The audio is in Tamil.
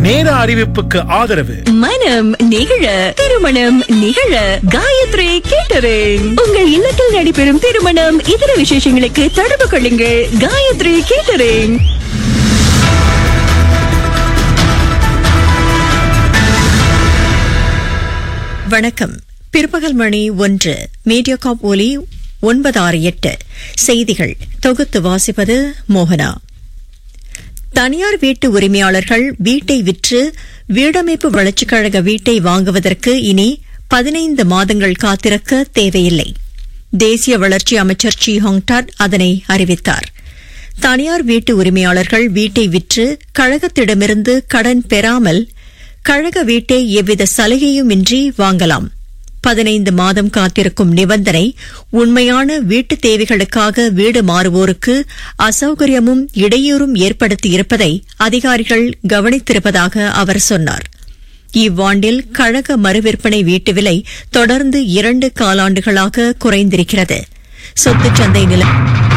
நேர அறிவிப்புக்கு ஆதரவு மனம் நிகழ திருமணம் நிகழ காயத்ரி கேட்டரிங் உங்கள் இல்லத்தில் நடைபெறும் திருமணம் இதர விசேஷங்களுக்கு தொடர்பு கொள்ளுங்கள் காயத்ரி கேட்டரிங் வணக்கம் பிற்பகல் மணி ஒன்று மீடியாகாப் ஒலி ஒன்பது ஆறு எட்டு செய்திகள் தொகுத்து வாசிப்பது மோகனா தனியார் வீட்டு உரிமையாளர்கள் வீட்டை விற்று வீடமைப்பு வளர்ச்சிக் கழக வீட்டை வாங்குவதற்கு இனி பதினைந்து மாதங்கள் காத்திருக்க தேவையில்லை தேசிய வளர்ச்சி அமைச்சர் சி ஹோங்டாட் அதனை அறிவித்தார் தனியார் வீட்டு உரிமையாளர்கள் வீட்டை விற்று கழகத்திடமிருந்து கடன் பெறாமல் கழக வீட்டை எவ்வித சலுகையும் இன்றி வாங்கலாம் பதினைந்து மாதம் காத்திருக்கும் நிபந்தனை உண்மையான வீட்டு தேவைகளுக்காக வீடு மாறுவோருக்கு அசௌகரியமும் இடையூறும் ஏற்படுத்தியிருப்பதை அதிகாரிகள் கவனித்திருப்பதாக அவர் சொன்னார் இவ்வாண்டில் கழக மறுவிற்பனை வீட்டு விலை தொடர்ந்து இரண்டு காலாண்டுகளாக குறைந்திருக்கிறது சொத்துச் சந்தை நிலை